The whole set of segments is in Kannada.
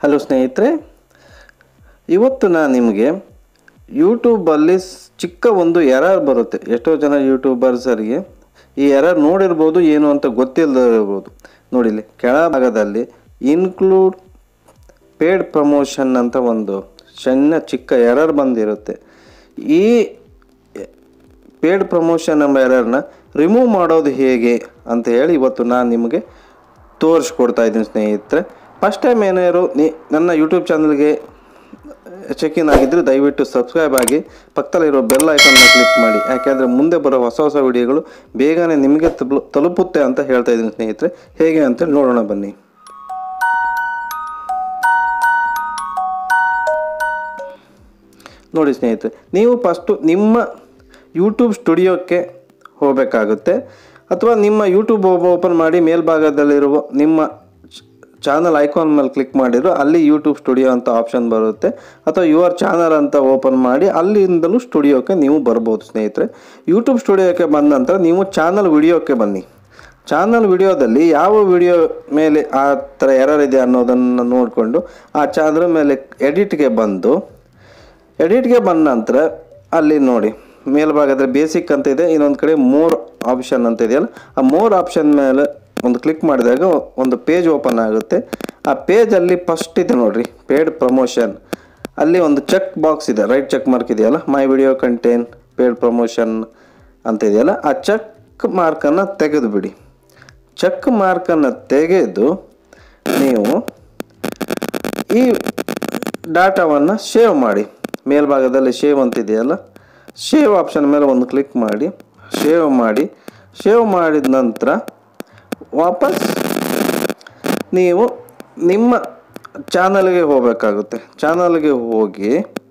ಹಲೋ ಸ್ನೇಹಿತರೆ ಇವತ್ತು ನಾನು ನಿಮಗೆ ಯೂಟ್ಯೂಬಲ್ಲಿ ಸ್- ಚಿಕ್ಕ ಒಂದು ಎರರ್ ಬರುತ್ತೆ ಎಷ್ಟೋ ಜನ ಯೂಟ್ಯೂಬರ್ಸರಿಗೆ ಈ ಎರರ್ ನೋಡಿರ್ಬೋದು ಏನು ಅಂತ ಗೊತ್ತಿಲ್ಲದೆ ಇರ್ಬೋದು ನೋಡಿಲಿ ಕೆಳಭಾಗದಲ್ಲಿ ಇನ್ಕ್ಲೂಡ್ ಪೇಡ್ ಪ್ರಮೋಷನ್ ಅಂತ ಒಂದು ಸಣ್ಣ ಚಿಕ್ಕ ಎರರ್ ಬಂದಿರುತ್ತೆ ಈ ಪೇಡ್ ಪ್ರಮೋಷನ್ ಎಂಬ ಎರರ್ನ ರಿಮೂವ್ ಮಾಡೋದು ಹೇಗೆ ಅಂತ ಹೇಳಿ ಇವತ್ತು ನಾನು ನಿಮಗೆ ತೋರಿಸ್ಕೊಡ್ತಾ ಇದ್ದೀನಿ ಸ್ನೇಹಿತರೆ ಫಸ್ಟ್ ಟೈಮ್ ಏನಾದ್ರು ನೀ ನನ್ನ ಯೂಟ್ಯೂಬ್ ಚಾನಲ್ಗೆ ಚೆಕ್ ಇನ್ ಆಗಿದ್ದರೆ ದಯವಿಟ್ಟು ಸಬ್ಸ್ಕ್ರೈಬ್ ಆಗಿ ಪಕ್ಕದಲ್ಲಿರೋ ಬೆಲ್ ಐಕನ್ನ ಕ್ಲಿಕ್ ಮಾಡಿ ಯಾಕೆಂದರೆ ಮುಂದೆ ಬರೋ ಹೊಸ ಹೊಸ ವಿಡಿಯೋಗಳು ಬೇಗನೆ ನಿಮಗೆ ತಲುಪ್- ತಲುಪುತ್ತೆ ಅಂತ ಹೇಳ್ತಾ ಇದ್ದೀನಿ ಸ್ನೇಹಿತರೆ ಹೇಗೆ ಅಂತ ನೋಡೋಣ ಬನ್ನಿ ನೋಡಿ ಸ್ನೇಹಿತರೆ ನೀವು ಫಸ್ಟು ನಿಮ್ಮ ಯೂಟ್ಯೂಬ್ ಸ್ಟುಡಿಯೋಕ್ಕೆ ಹೋಗಬೇಕಾಗುತ್ತೆ ಅಥವಾ ನಿಮ್ಮ ಯೂಟ್ಯೂಬ್ ಓಪನ್ ಮಾಡಿ ಮೇಲ್ಭಾಗದಲ್ಲಿರುವ ನಿಮ್ಮ ಚಾನಲ್ ಐಕಾನ್ ಮೇಲೆ ಕ್ಲಿಕ್ ಮಾಡಿದ್ರು ಅಲ್ಲಿ ಯೂಟ್ಯೂಬ್ ಸ್ಟುಡಿಯೋ ಅಂತ ಆಪ್ಷನ್ ಬರುತ್ತೆ ಅಥವಾ ಯುವರ್ ಚಾನಲ್ ಅಂತ ಓಪನ್ ಮಾಡಿ ಅಲ್ಲಿಂದಲೂ ಸ್ಟುಡಿಯೋಕ್ಕೆ ನೀವು ಬರ್ಬೋದು ಸ್ನೇಹಿತರೆ ಯೂಟ್ಯೂಬ್ ಸ್ಟುಡಿಯೋಕ್ಕೆ ಬಂದ ನಂತರ ನೀವು ಚಾನಲ್ ವಿಡಿಯೋಕ್ಕೆ ಬನ್ನಿ ಚಾನಲ್ ವಿಡಿಯೋದಲ್ಲಿ ಯಾವ ವಿಡಿಯೋ ಮೇಲೆ ಆ ಥರ ಎರರ್ ಇದೆ ಅನ್ನೋದನ್ನು ನೋಡಿಕೊಂಡು ಆ ಚಾನಲ್ ಮೇಲೆ ಎಡಿಟ್ಗೆ ಬಂದು ಎಡಿಟ್ಗೆ ಬಂದ ನಂತರ ಅಲ್ಲಿ ನೋಡಿ ಮೇಲ್ಭಾಗದಲ್ಲಿ ಬೇಸಿಕ್ ಅಂತ ಇದೆ ಇನ್ನೊಂದು ಕಡೆ ಮೋರ್ ಆಪ್ಷನ್ ಅಂತ ಇದೆಯಲ್ಲ ಆ ಮೋರ್ ಆಪ್ಷನ್ ಮೇಲೆ ಒಂದು ಕ್ಲಿಕ್ ಮಾಡಿದಾಗ ಒಂದು ಪೇಜ್ ಓಪನ್ ಆಗುತ್ತೆ ಆ ಪೇಜಲ್ಲಿ ಫಸ್ಟ್ ಇದೆ ನೋಡ್ರಿ ಪೇಡ್ ಪ್ರಮೋಷನ್ ಅಲ್ಲಿ ಒಂದು ಚೆಕ್ ಬಾಕ್ಸ್ ಇದೆ ರೈಟ್ ಚೆಕ್ ಮಾರ್ಕ್ ಇದೆಯಲ್ಲ my video content paid promotion ಅಂತ ಇದೆಯಲ್ಲ ಆ ಚೆಕ್ ಮಾರ್ಕನ್ನು ತೆಗೆದು ಬಿಡಿ ಚೆಕ್ ಮಾರ್ಕನ್ನು ತೆಗೆದು ನೀವು ಈ ಡಾಟಾವನ್ನು ಸೇವ್ ಮಾಡಿ ಮೇಲ್ಭಾಗದಲ್ಲಿ ಶೇವ್ ಅಂತಿದೆಯಲ್ಲ ಶೇವ್ ಆಪ್ಷನ್ ಮೇಲೆ ಒಂದು ಕ್ಲಿಕ್ ಮಾಡಿ ಶೇವ್ ಮಾಡಿ ಶೇವ್ ಮಾಡಿದ ನಂತರ ವಾಪಸ್ ನೀವು ನಿಮ್ಮ ಚಾನಲ್ಗೆ ಹೋಗಬೇಕಾಗುತ್ತೆ ಚಾನಲ್ಗೆ ಹೋಗಿ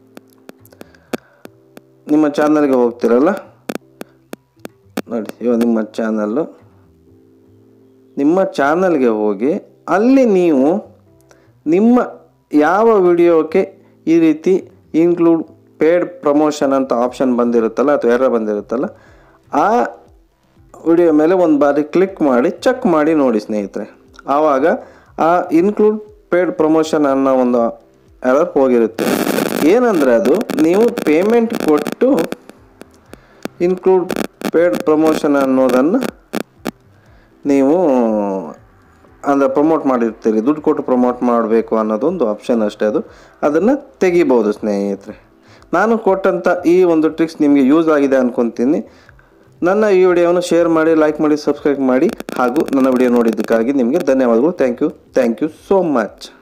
ನಿಮ್ಮ ಚಾನಲ್ಗೆ ಹೋಗ್ತಿರಲ್ಲ ನೋಡಿ ಇವಾಗ ನಿಮ್ಮ ಚಾನಲ್ಲು ನಿಮ್ಮ ಚಾನಲ್ಗೆ ಹೋಗಿ ಅಲ್ಲಿ ನೀವು ನಿಮ್ಮ ಯಾವ ವಿಡಿಯೋಕ್ಕೆ ಈ ರೀತಿ ಇನ್ಕ್ಲೂಡ್ ಪೇಡ್ ಪ್ರಮೋಷನ್ ಅಂತ ಆಪ್ಷನ್ ಬಂದಿರುತ್ತಲ್ಲ ಅಥವಾ ಎರರ್ ಬಂದಿರುತ್ತಲ್ಲ ಆ ವಿಡಿಯೋ ಮೇಲೆ ಒಂದು ಬಾರಿ ಕ್ಲಿಕ್ ಮಾಡಿ ಚೆಕ್ ಮಾಡಿ ನೋಡಿ ಸ್ನೇಹಿತರೆ ಆವಾಗ ಆ ಇನ್ಕ್ಲೂಡ್ ಪೇಡ್ ಪ್ರಮೋಷನ್ ಅನ್ನೋ ಒಂದು ಎರರ್ ಹೋಗಿರುತ್ತೆ ಏನಂದರೆ ಅದು ನೀವು ಪೇಮೆಂಟ್ ಕೊಟ್ಟು ಇನ್ಕ್ಲೂಡ್ ಪೇಡ್ ಪ್ರಮೋಷನ್ ಅನ್ನೋದನ್ನು ನೀವು ಅಂದರೆ ಪ್ರಮೋಟ್ ಮಾಡಿರ್ತೀರಿ ದುಡ್ಡು ಕೊಟ್ಟು ಪ್ರಮೋಟ್ ಮಾಡಬೇಕು ಅನ್ನೋದೊಂದು ಆಪ್ಷನ್ ಅಷ್ಟೇ ಅದು ಅದನ್ನು ತೆಗಿಬೋದು ಸ್ನೇಹಿತರೆ ನಾನು ಕೊಟ್ಟಂಥ ಈ ಒಂದು ಟ್ರಿಕ್ಸ್ ನಿಮಗೆ ಯೂಸ್ ಆಗಿದೆ ಅನ್ಕೊತೀನಿ ನನ್ನ ಈ ವಿಡಿಯೋವನ್ನು ಶೇರ್ ಮಾಡಿ ಲೈಕ್ ಮಾಡಿ ಸಬ್ಸ್ಕ್ರೈಬ್ ಮಾಡಿ ಹಾಗೂ ನನ್ನ ವಿಡಿಯೋ ನೋಡಿದ್ದಕ್ಕಾಗಿ ನಿಮಗೆ ಧನ್ಯವಾದಗಳು thank you thank you so much